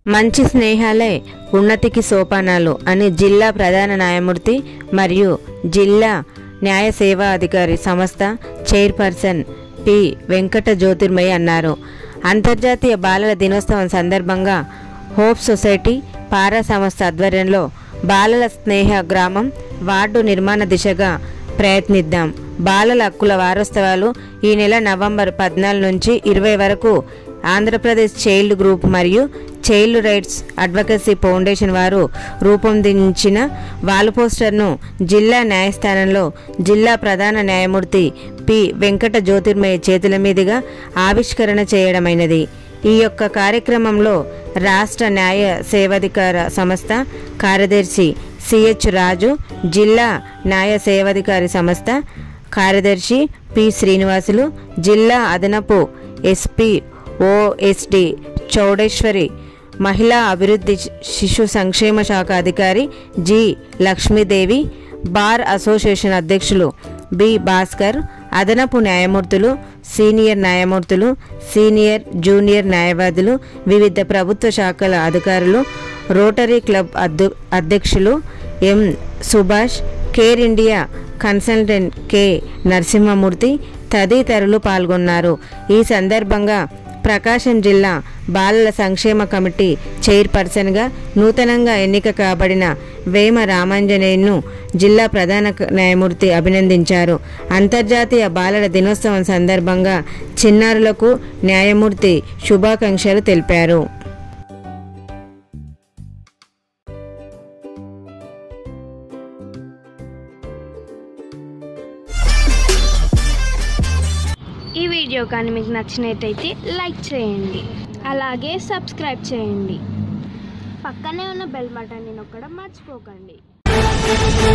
మంచి స్నేహాలే ఉన్నతికి సోపానాలు అని జిల్లా ప్రధాన న్యాయమూర్తి మరియు జిల్లా న్యాయ సేవా అధికారి సంస్థ చైర్పర్సన్ పి వెంకట జ్యోతిర్మయ్య అన్నారు అంతర్జాతీయ బాలల దినోత్సవం సందర్భంగా హోప్ సొసైటీ పారా సంస్థ ఆధ్వర్యంలో బాలల స్నేహ గ్రామం వార్డు నిర్మాణ దిశగా ప్రయత్నిద్దాం బాలల హక్కుల వారోత్సవాలు ఈ నెల నవంబర్ పద్నాలుగు నుంచి ఇరవై వరకు ఆంధ్రప్రదేశ్ చైల్డ్ గ్రూప్ మరియు చైల్డ్ రైట్స్ అడ్వకసీ ఫౌండేషన్ వారు రూపొందించిన వాల్ పోస్టర్ను జిల్లా న్యాయస్థానంలో జిల్లా ప్రధాన న్యాయమూర్తి పి వెంకట జ్యోతిర్మయ చేతుల మీదుగా ఆవిష్కరణ చేయడమైనది ఈ యొక్క కార్యక్రమంలో రాష్ట్ర న్యాయ సేవాధికార సంస్థ కార్యదర్శి సిహెచ్ రాజు జిల్లా న్యాయ సేవాధికారి సంస్థ కార్యదర్శి పి శ్రీనివాసులు జిల్లా అదనపు ఎస్పీ ఓఎస్డి చౌడేశ్వరి మహిళా అభివృద్ధి శిశు సంక్షేమ శాఖ అధికారి జి లక్ష్మీదేవి బార్ అసోసియేషన్ అధ్యక్షులు బి భాస్కర్ అదనపు న్యాయమూర్తులు సీనియర్ న్యాయమూర్తులు సీనియర్ జూనియర్ న్యాయవాదులు వివిధ ప్రభుత్వ శాఖల అధికారులు రోటరీ క్లబ్ అధ్య అధ్యక్షులు M Subhash care India consultant K Narasimhamurthy తదితరులు పాల్గొన్నారు ఈ సందర్భంగా ప్రకాశం జిల్లా బాలల సంక్షేమ కమిటీ చైర్పర్సన్గా నూతనంగా ఎన్నిక కాబడిన వేమ రామాంజనేయును జిల్లా ప్రధాన క- న్యాయమూర్తి అభినందించారు అంతర్జాతీయ బాలల దినోత్సవం సందర్భంగా చిన్నారులకు న్యాయమూర్తి శుభాకాంక్షలు తెలిపారు ఈ వీడియో కానీ మీకు నచ్చినట్టయితే లైక్ చేయండి అలాగే సబ్స్క్రైబ్ చేయండి పక్కనే ఉన్న బెల్ బటన్ని నొక్కడం మర్చిపోకండి